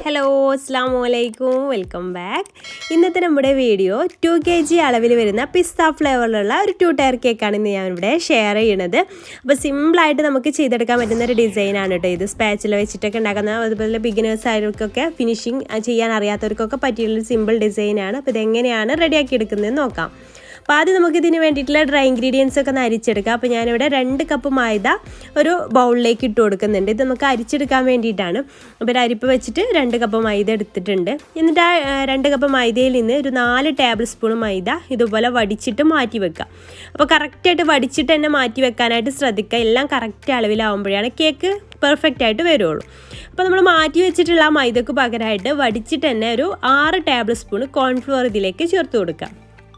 hello അസ്സാം വലൈക്കും welcome back ഇന്നത്തെ നമ്മുടെ വീഡിയോ ടു കെ ജി അളവിൽ വരുന്ന പിസ്ത ഫ്ലേവറിലുള്ള ഒരു ടു ടയർ കേക്കാണ് ഇന്ന് ഞാൻ ഇവിടെ ഷെയർ ചെയ്യണത് അപ്പോൾ സിമ്പിളായിട്ട് നമുക്ക് ചെയ്തെടുക്കാൻ പറ്റുന്ന ഒരു ഡിസൈനാണ് കേട്ടോ ഇത് സ്പാച്ചിൽ വെച്ചിട്ടൊക്കെ ഉണ്ടാക്കുന്ന അതുപോലെ ബിഗിനേഴ്സ് ആയവർക്കൊക്കെ ഫിനിഷിങ് ചെയ്യാൻ അറിയാത്തവർക്കൊക്കെ പറ്റിയുള്ളൊരു സിമ്പിൾ ഡിസൈനാണ് അപ്പോൾ ഇതെങ്ങനെയാണ് റെഡിയാക്കി എടുക്കുന്നതെന്ന് നോക്കാം അപ്പോൾ ആദ്യം നമുക്ക് ഇതിന് വേണ്ടിയിട്ടുള്ള ഡ്രൈ ഇൻഗ്രീഡിയൻസ് ഒക്കെ ഒന്ന് അരിച്ചെടുക്കാം അപ്പോൾ ഞാനിവിടെ രണ്ട് കപ്പ് മൈദ ഒരു ബൗളിലേക്ക് ഇട്ട് കൊടുക്കുന്നുണ്ട് ഇത് നമുക്ക് അരിച്ചെടുക്കാൻ വേണ്ടിയിട്ടാണ് അപ്പോൾ ഒരു അരിപ്പ് വെച്ചിട്ട് രണ്ട് കപ്പ് മൈദ എടുത്തിട്ടുണ്ട് എന്നിട്ട് ആ രണ്ട് കപ്പ് മൈദയിൽ നിന്ന് ഒരു നാല് ടേബിൾ സ്പൂൺ മൈദ ഇതുപോലെ വടിച്ചിട്ട് മാറ്റി വെക്കുക അപ്പോൾ കറക്റ്റായിട്ട് വടിച്ചിട്ട് തന്നെ മാറ്റി വെക്കാനായിട്ട് ശ്രദ്ധിക്കുക എല്ലാം കറക്റ്റ് അളവിലാവുമ്പോഴാണ് കേക്ക് പെർഫെക്റ്റ് ആയിട്ട് വരുള്ളൂ അപ്പോൾ നമ്മൾ മാറ്റി വെച്ചിട്ടുള്ള ആ മൈദക്ക് പകരമായിട്ട് വടിച്ചിട്ട് തന്നെ ഒരു ആറ് ടേബിൾ സ്പൂൺ കോൺഫ്ലോർ ഇതിലേക്ക് ചേർത്ത് കൊടുക്കുക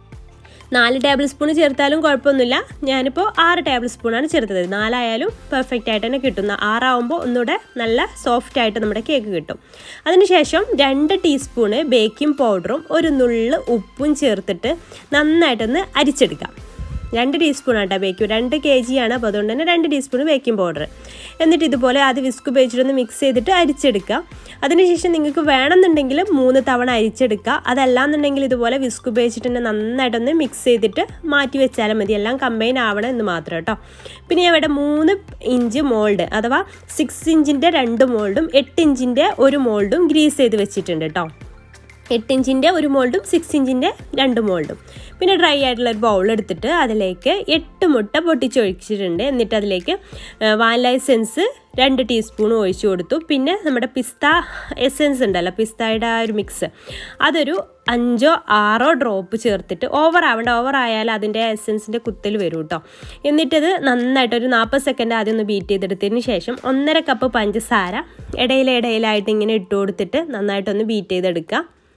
നാല് ടേബിൾ സ്പൂൺ ചേർത്താലും കുഴപ്പമൊന്നുമില്ല ഞാനിപ്പോൾ ആറ് ടേബിൾ സ്പൂണാണ് ചേർത്തത് നാലായാലും പെർഫെക്റ്റ് ആയിട്ട് തന്നെ കിട്ടുന്ന ആറാവുമ്പോൾ ഒന്നുകൂടെ നല്ല സോഫ്റ്റ് ആയിട്ട് നമ്മുടെ കേക്ക് കിട്ടും അതിനുശേഷം രണ്ട് ടീസ്പൂണ് ബേക്കിംഗ് പൗഡറും ഒരു നുള്ള് ഉപ്പും ചേർത്തിട്ട് നന്നായിട്ടൊന്ന് അരിച്ചെടുക്കാം രണ്ട് ടീസ്പൂൺ ആട്ടോ ബേക്കിംഗ് രണ്ട് കെ ജി ആണ് അപ്പോൾ അതുകൊണ്ട് തന്നെ രണ്ട് ടീസ്പൂൺ ബേക്കിംഗ് പൗഡർ എന്നിട്ട് ഇതുപോലെ അത് വിസ്ക് ഉപയോഗിച്ചിട്ടൊന്ന് മിക്സ് ചെയ്തിട്ട് അരിച്ചെടുക്കുക അതിനുശേഷം നിങ്ങൾക്ക് വേണമെന്നുണ്ടെങ്കിൽ മൂന്ന് തവണ അരിച്ചെടുക്കുക അതല്ലാന്നുണ്ടെങ്കിൽ ഇതുപോലെ വിസ്ക് ഉപയോഗിച്ചിട്ട് തന്നെ നന്നായിട്ടൊന്ന് മിക്സ് ചെയ്തിട്ട് മാറ്റി വെച്ചാലും മതി എല്ലാം കമ്പൈൻ ആവണം എന്ന് മാത്രം കേട്ടോ പിന്നെ ഇവിടെ മൂന്ന് ഇഞ്ച് മോൾഡ് അഥവാ സിക്സ് ഇഞ്ചിൻ്റെ രണ്ട് മോൾഡും എട്ട് ഇഞ്ചിൻ്റെ ഒരു മോൾഡും ഗ്രീസ് ചെയ്ത് വെച്ചിട്ടുണ്ട് കേട്ടോ എട്ട് ഇഞ്ചിൻ്റെ ഒരു മോൾഡും സിക്സ് ഇഞ്ചിൻ്റെ രണ്ട് മോൾഡും പിന്നെ ഡ്രൈ ആയിട്ടുള്ള ഒരു ബൗൾ എടുത്തിട്ട് അതിലേക്ക് എട്ട് മുട്ട പൊട്ടിച്ചൊഴിച്ചിട്ടുണ്ട് എന്നിട്ട് അതിലേക്ക് വാനില എസെൻസ് രണ്ട് ടീസ്പൂൺ ഒഴിച്ചു കൊടുത്തു പിന്നെ നമ്മുടെ പിസ്ത എസെൻസ് ഉണ്ടല്ലോ പിസ്തയുടെ ആ ഒരു മിക്സ് അതൊരു അഞ്ചോ ആറോ ഡ്രോപ്പ് ചേർത്തിട്ട് ഓവർ ആവേണ്ട ഓവർ ആയാൽ അതിൻ്റെ എസെൻസിൻ്റെ കുത്തിൽ വരും കേട്ടോ എന്നിട്ടത് നന്നായിട്ട് ഒരു നാൽപ്പത് സെക്കൻഡ് ആദ്യം ഒന്ന് ബീറ്റ് ചെയ്തെടുത്തതിന് ശേഷം ഒന്നര കപ്പ് പഞ്ചസാര ഇടയിലിടയിലായിട്ട് ഇങ്ങനെ ഇട്ട് കൊടുത്തിട്ട് നന്നായിട്ടൊന്ന് ബീറ്റ് ചെയ്തെടുക്കുക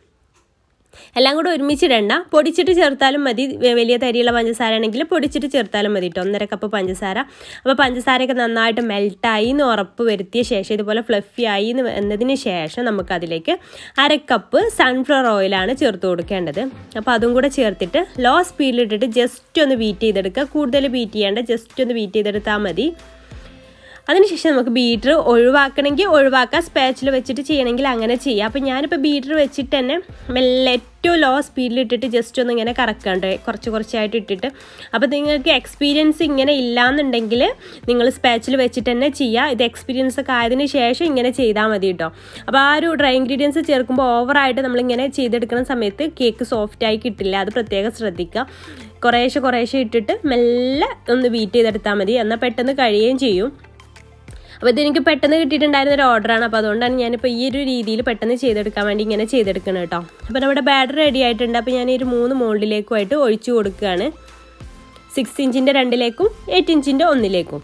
എല്ലാം കൂടെ ഒരുമിച്ചിടണ്ട പൊടിച്ചിട്ട് ചേർത്താലും മതി വലിയ തരിയുള്ള പഞ്ചസാര ആണെങ്കിൽ പൊടിച്ചിട്ട് ചേർത്താലും മതി കേട്ടോ ഒന്നര കപ്പ് പഞ്ചസാര അപ്പോൾ പഞ്ചസാരയൊക്കെ നന്നായിട്ട് മെൽട്ടായി എന്ന് ഉറപ്പ് വരുത്തിയ ശേഷം ഇതുപോലെ ഫ്ലഫി ആയി എന്ന് എന്നതിന് ശേഷം നമുക്കതിലേക്ക് അര കപ്പ് സൺഫ്ലവർ ഓയിലാണ് ചേർത്ത് കൊടുക്കേണ്ടത് അപ്പോൾ അതും കൂടെ ചേർത്തിട്ട് ലോ സ്പീഡിലിട്ടിട്ട് ജസ്റ്റ് ഒന്ന് ബീറ്റ് ചെയ്തെടുക്കുക കൂടുതൽ ബീറ്റ് ചെയ്യേണ്ട ജസ്റ്റ് ഒന്ന് ബീറ്റ് ചെയ്തെടുത്താൽ മതി അതിനുശേഷം നമുക്ക് ബീറ്റർ ഒഴിവാക്കണമെങ്കിൽ ഒഴിവാക്കാം സ്പാച്ചിൽ വെച്ചിട്ട് ചെയ്യണമെങ്കിൽ അങ്ങനെ ചെയ്യാം അപ്പോൾ ഞാനിപ്പോൾ ബീറ്റർ വെച്ചിട്ട് തന്നെ മെല്ലെ ഏറ്റവും ലോ സ്പീഡിൽ ഇട്ടിട്ട് ജസ്റ്റ് ഒന്ന് ഇങ്ങനെ കറക്കാണ്ട് കുറച്ച് കുറച്ചായിട്ട് ഇട്ടിട്ട് അപ്പോൾ നിങ്ങൾക്ക് എക്സ്പീരിയൻസ് ഇങ്ങനെ ഇല്ലാന്നുണ്ടെങ്കിൽ നിങ്ങൾ സ്പാച്ചിൽ വെച്ചിട്ട് തന്നെ ചെയ്യുക ഇത് എക്സ്പീരിയൻസ് ഒക്കെ ആയതിനു ശേഷം ഇങ്ങനെ ചെയ്താൽ മതി കേട്ടോ അപ്പോൾ ആ ഒരു ഡ്രൈ ഇൻഗ്രീഡിയൻസ് ചേർക്കുമ്പോൾ ഓവറായിട്ട് നമ്മളിങ്ങനെ ചെയ്തെടുക്കുന്ന സമയത്ത് കേക്ക് സോഫ്റ്റായി കിട്ടില്ല അത് പ്രത്യേകം ശ്രദ്ധിക്കുക കുറേശ്ശെ കുറേശ്ശെ ഇട്ടിട്ട് മെല്ലെ ഒന്ന് ബീറ്റ് ചെയ്തെടുത്താൽ മതി എന്നാൽ പെട്ടെന്ന് കഴിയുകയും ചെയ്യും അപ്പോൾ ഇതെനിക്ക് പെട്ടെന്ന് കിട്ടിയിട്ടുണ്ടായിരുന്ന ഒരു ഓർഡറാണ് അപ്പോൾ അതുകൊണ്ടാണ് ഞാനിപ്പോൾ ഈ ഒരു രീതിയിൽ പെട്ടെന്ന് ചെയ്തെടുക്കാൻ വേണ്ടി ഇങ്ങനെ ചെയ്തെടുക്കണം കേട്ടോ അപ്പോൾ നമ്മുടെ ബാറ്റർ റെഡി ആയിട്ടുണ്ട് അപ്പോൾ ഞാൻ ഈ ഒരു മൂന്ന് മോൾഡിലേക്കുമായിട്ട് ഒഴിച്ചു കൊടുക്കുകയാണ് സിക്സ് ഇഞ്ചിൻ്റെ രണ്ടിലേക്കും എയ്റ്റ് ഇഞ്ചിൻ്റെ ഒന്നിലേക്കും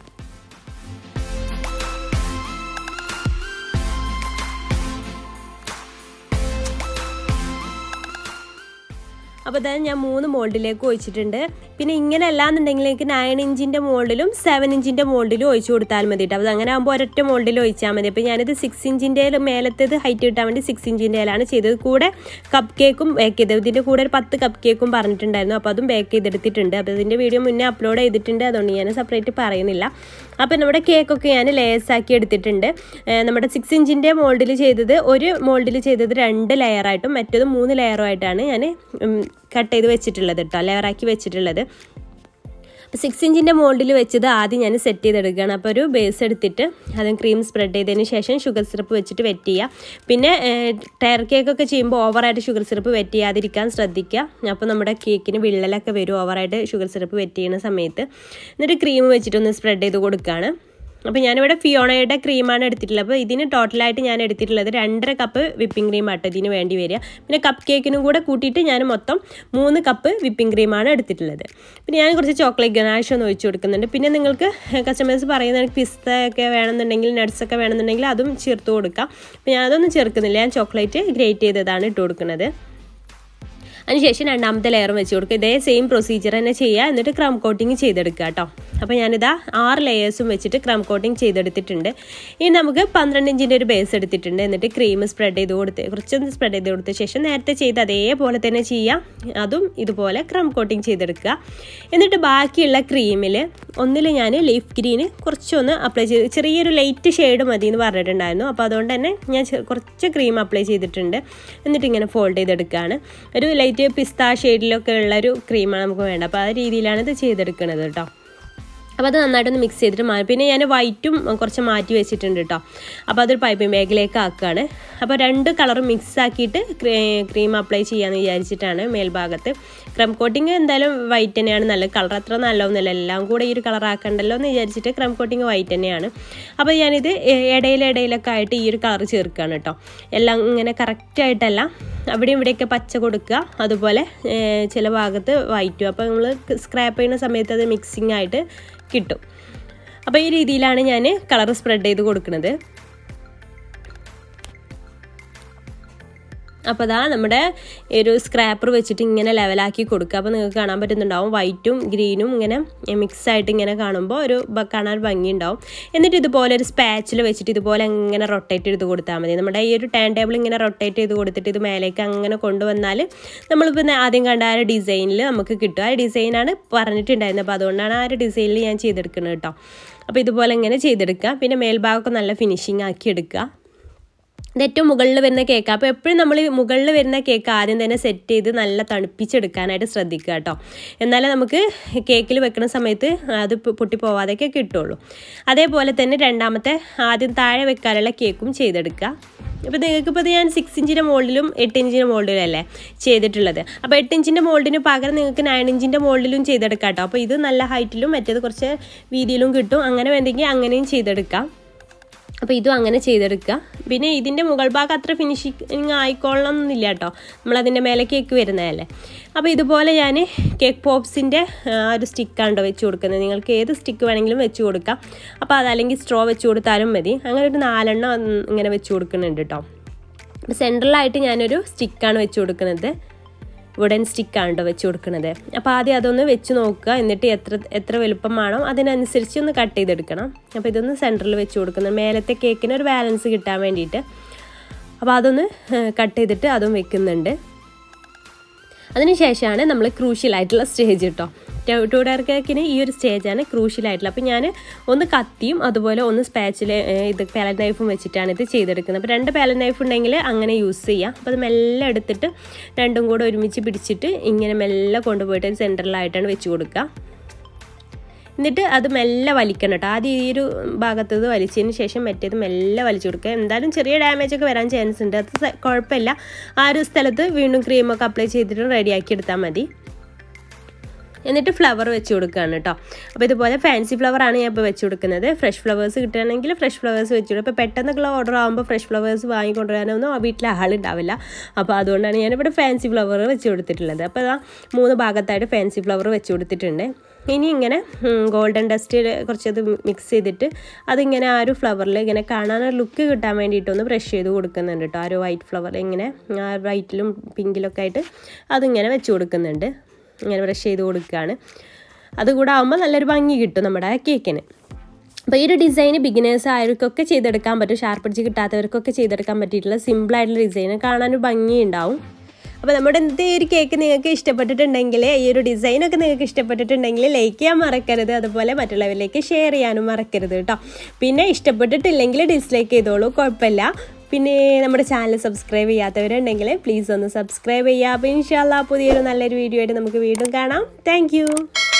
അപ്പോൾ അതായത് ഞാൻ മൂന്ന് മോൾഡിലേക്ക് ഒഴിച്ചിട്ടുണ്ട് പിന്നെ ഇങ്ങനെ അല്ലാന്നുണ്ടെങ്കിൽ എനിക്ക് നയൻ ഇഞ്ചിൻ്റെ മോൾഡിലും സെവൻ ഇഞ്ചിൻ്റെ മോൾഡിലും ഒഴിച്ചു കൊടുത്താൽ മതി കേട്ടോ അപ്പോൾ അങ്ങനെ ആകുമ്പോൾ ഒരൊറ്റ മോൾഡിൽ ഒഴിച്ചാൽ മതി അപ്പോൾ ഞാനിത് സിക്സ് ഇഞ്ചിൻ്റെ മേലത്തേത് ഹൈറ്റ് കിട്ടാൻ വേണ്ടി സിക്സ് ഇഞ്ചിൻ്റെയിലാണ് ചെയ്തത് കൂടെ കപ്പ് കേക്കും ബേക്ക് ചെയ്തത് ഇതിൻ്റെ കൂടെ ഒരു പത്ത് കപ്പ് കേക്കും പറഞ്ഞിട്ടുണ്ടായിരുന്നു അപ്പോൾ അതും ബേക്ക് ചെയ്തെടുത്തിട്ടുണ്ട് അപ്പോൾ ഇതിൻ്റെ വീഡിയോ മുന്നേ അപ്ലോഡ് ചെയ്തിട്ടുണ്ട് അതുകൊണ്ട് ഞാൻ സെപ്പറേറ്റ് പറയുന്നില്ല അപ്പോൾ നമ്മുടെ കേക്കൊക്കെ ഞാൻ ലെയേഴ്സാക്കി എടുത്തിട്ടുണ്ട് നമ്മുടെ സിക്സ് ഇഞ്ചിൻ്റെ മോൾഡിൽ ചെയ്തത് ഒരു മോൾഡിൽ ചെയ്തത് രണ്ട് ലെയറായിട്ടും മറ്റത് മൂന്ന് ലെയറുമായിട്ടാണ് ഞാൻ കട്ട് ചെയ്ത് വെച്ചിട്ടുള്ളത് കേട്ടോ ലെയറാക്കി വെച്ചിട്ടുള്ളത് അപ്പോൾ സിക്സ് ഇഞ്ചിൻ്റെ മോൾഡിൽ വെച്ചത് ആദ്യം ഞാൻ സെറ്റ് ചെയ്തെടുക്കുകയാണ് അപ്പോൾ ഒരു ബേസ് എടുത്തിട്ട് അതും ക്രീം സ്പ്രെഡ് ചെയ്തതിന് ശേഷം ഷുഗർ സിറപ്പ് വെച്ചിട്ട് വെറ്റ് ചെയ്യുക പിന്നെ ടയർ കേക്കൊക്കെ ചെയ്യുമ്പോൾ ഓവറായിട്ട് ഷുഗർ സിറപ്പ് വെറ്റ് ചെയ്യാതിരിക്കാൻ ശ്രദ്ധിക്കുക അപ്പോൾ നമ്മുടെ കേക്കിന് വിള്ളലൊക്കെ വരും ഓവറായിട്ട് ഷുഗർ സിറപ്പ് വെറ്റ് ചെയ്യുന്ന സമയത്ത് എന്നിട്ട് ക്രീം വെച്ചിട്ടൊന്ന് സ്പ്രെഡ് ചെയ്ത് കൊടുക്കുകയാണ് അപ്പോൾ ഞാനിവിടെ ഫിയോണയുടെ ക്രീമാണ് എടുത്തിട്ടുള്ളത് അപ്പോൾ ഇതിന് ടോട്ടലായിട്ട് ഞാൻ എടുത്തിട്ടുള്ളത് രണ്ടര കപ്പ് വിപ്പിംഗ് ക്രീം ആട്ടോ ഇതിന് വേണ്ടി വരിക പിന്നെ കപ്പ് കേക്കിനും കൂടെ കൂട്ടിയിട്ട് ഞാൻ മൊത്തം മൂന്ന് കപ്പ് വിപ്പിംഗ് ക്രീമാണ് എടുത്തിട്ടുള്ളത് പിന്നെ ഞാൻ കുറച്ച് ചോക്ലേറ്റ് ഗനാഷ് ഒന്ന് ഒഴിച്ചു കൊടുക്കുന്നുണ്ട് പിന്നെ നിങ്ങൾക്ക് കസ്റ്റമേഴ്സ് പറയുന്നത് പിസ്ത ഒക്കെ വേണമെന്നുണ്ടെങ്കിൽ നട്ട്സ് ഒക്കെ വേണമെന്നുണ്ടെങ്കിൽ അതും ചേർത്ത് കൊടുക്കാം അപ്പോൾ ഞാൻ അതൊന്നും ചേർക്കുന്നില്ല ഞാൻ ചോക്ലേറ്റ് ഗ്രേറ്റ് ചെയ്തതാണ് ഇട്ട് കൊടുക്കുന്നത് അതിനുശേഷം രണ്ടാമത്തെ ലെയറും വെച്ച് കൊടുക്കുക ഇതേ സെയിം പ്രൊസീജിയർ തന്നെ ചെയ്യുക എന്നിട്ട് ക്രം കോട്ടിങ് ചെയ്തെടുക്കുക കേട്ടോ അപ്പോൾ ഞാനിതാ ആറ് ലെയേഴ്സും വെച്ചിട്ട് ക്രം കോട്ടിങ് ചെയ്തെടുത്തിട്ടുണ്ട് ഇനി നമുക്ക് പന്ത്രണ്ട് ഇഞ്ചിൻ്റെ ഒരു ബേസ് എടുത്തിട്ടുണ്ട് എന്നിട്ട് ക്രീം സ്പ്രെഡ് ചെയ്ത് കൊടുത്ത് കുറച്ചൊന്ന് സ്പ്രെഡ് ചെയ്ത് കൊടുത്ത ശേഷം നേരത്തെ ചെയ്ത് അതേപോലെ തന്നെ ചെയ്യാം അതും ഇതുപോലെ ക്രം കോട്ടിങ് ചെയ്തെടുക്കുക എന്നിട്ട് ബാക്കിയുള്ള ക്രീമിൽ ഒന്നിൽ ഞാൻ ലീഫ് ഗ്രീന് കുറച്ചൊന്ന് അപ്ലൈ ചെയ്ത് ചെറിയൊരു ലൈറ്റ് ഷെയ്ഡ് മതി എന്ന് പറഞ്ഞിട്ടുണ്ടായിരുന്നു അപ്പോൾ അതുകൊണ്ട് തന്നെ ഞാൻ കുറച്ച് ക്രീം അപ്ലൈ ചെയ്തിട്ടുണ്ട് എന്നിട്ട് ഇങ്ങനെ ഫോൾഡ് ചെയ്തെടുക്കുകയാണ് ഒരു ലൈറ്റ് പിസ്ത ഷെയ്ഡിലൊക്കെ ഉള്ള ഒരു ക്രീമാണ് നമുക്ക് വേണ്ടത് അപ്പോൾ ആ രീതിയിലാണ് ഇത് ചെയ്തെടുക്കുന്നത് കേട്ടോ അപ്പോൾ അത് നന്നായിട്ടൊന്ന് മിക്സ് ചെയ്തിട്ട് മാറി പിന്നെ ഞാൻ വൈറ്റും കുറച്ച് മാറ്റി വെച്ചിട്ടുണ്ട് കേട്ടോ അപ്പോൾ അതൊരു പൈപ്പിംഗ് ബാഗിലേക്ക് ആക്കുകയാണ് അപ്പോൾ രണ്ട് കളറും മിക്സ് ആക്കിയിട്ട് ക്രീം അപ്ലൈ ചെയ്യാമെന്ന് വിചാരിച്ചിട്ടാണ് മേൽഭാഗത്ത് ക്രം കോട്ടിങ് എന്തായാലും വൈറ്റ് തന്നെയാണ് നല്ല കളർ അത്ര നല്ലതൊന്നുമല്ല എല്ലാം കൂടെ ഈ ഒരു കളർ ആക്കണ്ടല്ലോ എന്ന് വിചാരിച്ചിട്ട് ക്രം കോട്ടിങ് വൈറ്റ് തന്നെയാണ് അപ്പോൾ ഞാനിത് ഇടയിലിടയിലൊക്കെ ആയിട്ട് ഈ ഒരു കളർ ചേർക്കുകയാണ് കേട്ടോ എല്ലാം ഇങ്ങനെ കറക്റ്റായിട്ടല്ല അവിടെയും ഇവിടെയൊക്കെ പച്ച കൊടുക്കുക അതുപോലെ ചില ഭാഗത്ത് വൈറ്റും അപ്പോൾ നമ്മൾ സ്ക്രാപ്പ് ചെയ്യുന്ന സമയത്ത് അത് മിക്സിംഗ് ആയിട്ട് കിട്ടും അപ്പോൾ ഈ രീതിയിലാണ് ഞാൻ കളർ സ്പ്രെഡ് ചെയ്ത് കൊടുക്കുന്നത് അപ്പോൾ അതാ നമ്മുടെ ഒരു സ്ക്രാപ്പർ വെച്ചിട്ട് ഇങ്ങനെ ലെവലാക്കി കൊടുക്കുക അപ്പോൾ നിങ്ങൾക്ക് കാണാൻ പറ്റുന്നുണ്ടാവും വൈറ്റും ഗ്രീനും ഇങ്ങനെ മിക്സ് ആയിട്ട് ഇങ്ങനെ കാണുമ്പോൾ ഒരു കാണാൻ ഭംഗി ഉണ്ടാവും എന്നിട്ട് ഇതുപോലെ ഒരു സ്പാച്ചിൽ വെച്ചിട്ട് ഇതുപോലെ ഇങ്ങനെ റൊട്ടേറ്റ് ചെയ്ത് കൊടുത്താൽ മതി നമ്മുടെ ഈ ഒരു ടേൺ ടേബിൾ ഇങ്ങനെ റൊട്ടേറ്റ് ചെയ്ത് കൊടുത്തിട്ട് ഇത് മേലേക്ക് അങ്ങനെ കൊണ്ടുവന്നാൽ നമ്മളിപ്പോൾ ആദ്യം കണ്ട ആ ഒരു ഡിസൈനിൽ നമുക്ക് കിട്ടും ആ ഡിസൈനാണ് പറഞ്ഞിട്ടുണ്ടായിരുന്നത് അപ്പോൾ അതുകൊണ്ടാണ് ആ ഒരു ഡിസൈനിൽ ഞാൻ ചെയ്തെടുക്കുന്നത് കേട്ടോ അപ്പോൾ ഇതുപോലെ ഇങ്ങനെ ചെയ്തെടുക്കുക പിന്നെ മേൽഭാഗമൊക്കെ നല്ല ഫിനിഷിങ് ആക്കി എടുക്കുക ഇത് ഏറ്റവും മുകളിൽ വരുന്ന കേക്ക് അപ്പോൾ എപ്പോഴും നമ്മൾ മുകളിൽ വരുന്ന കേക്ക് ആദ്യം തന്നെ സെറ്റ് ചെയ്ത് നല്ല തണുപ്പിച്ചെടുക്കാനായിട്ട് ശ്രദ്ധിക്കുക കേട്ടോ എന്നാലേ നമുക്ക് കേക്കിൽ വെക്കുന്ന സമയത്ത് അത് പൊട്ടി പോവാതെയൊക്കെ കിട്ടുള്ളൂ അതേപോലെ തന്നെ രണ്ടാമത്തെ ആദ്യം താഴെ വെക്കാനുള്ള കേക്കും ചെയ്തെടുക്കുക ഇപ്പോൾ നിങ്ങൾക്കിപ്പോൾ ഇത് ഞാൻ സിക്സ് ഇഞ്ചിൻ്റെ മോൾഡിലും എട്ട് ഇഞ്ചിൻ്റെ മോൾഡിലും അല്ലേ ചെയ്തിട്ടുള്ളത് അപ്പോൾ എട്ട് ഇഞ്ചിൻ്റെ മോൾഡിന് പകരം നിങ്ങൾക്ക് നയൻ ഇഞ്ചിൻ്റെ മോൾഡിലും ചെയ്തെടുക്കാം കേട്ടോ അപ്പോൾ ഇത് നല്ല ഹൈറ്റിലും മറ്റേത് കുറച്ച് വീതിയിലും കിട്ടും അങ്ങനെ വേണ്ടെങ്കിൽ അങ്ങനെയും ചെയ്തെടുക്കാം അപ്പോൾ ഇതും അങ്ങനെ ചെയ്തെടുക്കുക പിന്നെ ഇതിൻ്റെ മുകൾ ഭാഗം അത്ര ഫിനിഷിങ് ആയിക്കൊള്ളണം എന്നില്ല കേട്ടോ നമ്മളതിൻ്റെ മേലെ കേക്ക് വരുന്നതല്ലേ അപ്പോൾ ഇതുപോലെ ഞാൻ കേക്ക് പോപ്സിൻ്റെ ഒരു സ്റ്റിക്കാണ് കേട്ടോ വെച്ച് കൊടുക്കുന്നത് നിങ്ങൾക്ക് ഏത് സ്റ്റിക്ക് വേണമെങ്കിലും വെച്ച് കൊടുക്കാം അപ്പോൾ അതല്ലെങ്കിൽ സ്ട്രോ വെച്ച് കൊടുത്താലും മതി അങ്ങനെ ഒരു നാലെണ്ണം ഇങ്ങനെ വെച്ച് കൊടുക്കുന്നുണ്ട് കേട്ടോ അപ്പോൾ സെൻട്രലായിട്ട് ഞാനൊരു സ്റ്റിക്കാണ് വെച്ച് കൊടുക്കുന്നത് വുഡൻ സ്റ്റിക്കാണ് കേട്ടോ വെച്ച് കൊടുക്കുന്നത് അപ്പോൾ ആദ്യം അതൊന്ന് വെച്ച് നോക്കുക എന്നിട്ട് എത്ര എത്ര വലുപ്പം വേണോ അതിനനുസരിച്ച് ഒന്ന് കട്ട് ചെയ്തെടുക്കണം അപ്പോൾ ഇതൊന്ന് സെൻറ്ററിൽ വെച്ച് കൊടുക്കുന്നത് മേലത്തെ കേക്കിന് ഒരു ബാലൻസ് കിട്ടാൻ വേണ്ടിയിട്ട് അപ്പോൾ അതൊന്ന് കട്ട് ചെയ്തിട്ട് അതും വെക്കുന്നുണ്ട് അതിനുശേഷമാണ് നമ്മൾ ക്രൂഷ്യലായിട്ടുള്ള സ്റ്റേജ് കേട്ടോ ടു ഡയർ കേക്കിന് ഈ ഒരു സ്റ്റേജാണ് ക്രൂഷ്യലായിട്ടുള്ള അപ്പോൾ ഞാൻ ഒന്ന് കത്തിയും അതുപോലെ ഒന്ന് സ്പാച്ചിൽ ഇത് പാലൻ നൈഫും വെച്ചിട്ടാണ് ഇത് ചെയ്തെടുക്കുന്നത് അപ്പോൾ രണ്ട് പാലൻ നൈഫ് ഉണ്ടെങ്കിൽ അങ്ങനെ യൂസ് ചെയ്യാം അപ്പോൾ അത് മെല്ലെ എടുത്തിട്ട് രണ്ടും കൂടെ ഒരുമിച്ച് പിടിച്ചിട്ട് ഇങ്ങനെ മെല്ലെ കൊണ്ടുപോയിട്ട് സെൻറ്ററിലായിട്ടാണ് വെച്ച് കൊടുക്കുക എന്നിട്ട് അത് മെല്ലെ വലിക്കണം കേട്ടോ ആദ്യം ഈ ഒരു ഭാഗത്തത് വലിച്ചതിന് ശേഷം മറ്റേത് മെല്ലെ വലിച്ചു കൊടുക്കുക എന്തായാലും ചെറിയ ഡാമേജ് ഒക്കെ വരാൻ ചാൻസ് ഉണ്ട് അത് കുഴപ്പമില്ല ആ ഒരു സ്ഥലത്ത് വീണ്ടും ക്രീമൊക്കെ അപ്ലൈ ചെയ്തിട്ട് റെഡിയാക്കി എടുത്താൽ മതി എന്നിട്ട് ഫ്ലവർ വെച്ച് കൊടുക്കുകയാണ് കേട്ടോ അപ്പോൾ ഇതുപോലെ ഫാൻസി ഫ്ലവറാണ് ഞാൻ ഇപ്പോൾ വെച്ച് കൊടുക്കുന്നത് ഫ്രഷ് ഫ്ലവേഴ്സ് കിട്ടുകയാണെങ്കിൽ ഫ്രഷ് ഫ്ലവേഴ്സ് വെച്ച് കൊടുക്കും അപ്പോൾ പെട്ടെന്നൊക്കെയുള്ള ഓർഡർ ആകുമ്പോൾ ഫ്രഷ് ഫ്ലവേഴ്സ് വാങ്ങിക്കൊണ്ടുവരാനൊന്നും ആ വീട്ടിൽ ആളുണ്ടാവില്ല അപ്പോൾ അതുകൊണ്ടാണ് ഞാനിവിടെ ഫാൻസി ഫ്ലവർ വെച്ച് കൊടുത്തിട്ടുള്ളത് അപ്പോൾ ആ മൂന്ന് ഭാഗത്തായിട്ട് ഫാൻസി ഫ്ലവർ വെച്ച് കൊടുത്തിട്ടുണ്ട് ഇനി ഇങ്ങനെ ഗോൾഡൻ ഡസ്റ്റ് കുറച്ചത് മിക്സ് ചെയ്തിട്ട് അതിങ്ങനെ ആ ഒരു ഫ്ലവറിൽ ഇങ്ങനെ കാണാൻ ലുക്ക് കിട്ടാൻ വേണ്ടിയിട്ടൊന്ന് ബ്രഷ് ചെയ്ത് കൊടുക്കുന്നുണ്ട് കേട്ടോ ആ ഒരു വൈറ്റ് ഫ്ലവർ ഇങ്ങനെ ആ വൈറ്റിലും പിങ്കിലൊക്കെ ആയിട്ട് അതിങ്ങനെ വെച്ച് കൊടുക്കുന്നുണ്ട് ഇങ്ങനെ ബ്രഷ് ചെയ്ത് കൊടുക്കുകയാണ് അതുകൂടെ ആകുമ്പോൾ നല്ലൊരു ഭംഗി കിട്ടും നമ്മുടെ ആ കേക്കിന് അപ്പോൾ ഈ ഒരു ഡിസൈൻ ബിഗിനേഴ്സ് ആയവർക്കൊക്കെ ചെയ്തെടുക്കാൻ പറ്റും ഷാർപ്പ് അടിച്ച് കിട്ടാത്തവർക്കൊക്കെ ചെയ്തെടുക്കാൻ പറ്റിയിട്ടുള്ള സിമ്പിളായിട്ടുള്ള ഡിസൈൻ കാണാനൊരു ഭംഗി ഉണ്ടാവും അപ്പോൾ നമ്മുടെ എന്ത് ഒരു കേക്ക് നിങ്ങൾക്ക് ഇഷ്ടപ്പെട്ടിട്ടുണ്ടെങ്കിൽ ഈ ഒരു ഡിസൈനൊക്കെ നിങ്ങൾക്ക് ഇഷ്ടപ്പെട്ടിട്ടുണ്ടെങ്കിൽ ലൈക്ക് ചെയ്യാൻ മറക്കരുത് അതുപോലെ മറ്റുള്ളവരിലേക്ക് ഷെയർ ചെയ്യാനും മറക്കരുത് കേട്ടോ പിന്നെ ഇഷ്ടപ്പെട്ടിട്ടില്ലെങ്കിൽ ഡിസ്ലൈക്ക് ചെയ്തോളൂ കുഴപ്പമില്ല പിന്നെ നമ്മുടെ ചാനൽ സബ്സ്ക്രൈബ് ചെയ്യാത്തവരുണ്ടെങ്കിൽ പ്ലീസ് ഒന്ന് സബ്സ്ക്രൈബ് ചെയ്യുക അപ്പോൾ ഇൻഷാല്ല പുതിയൊരു നല്ലൊരു വീഡിയോ ആയിട്ട് നമുക്ക് വീണ്ടും കാണാം താങ്ക്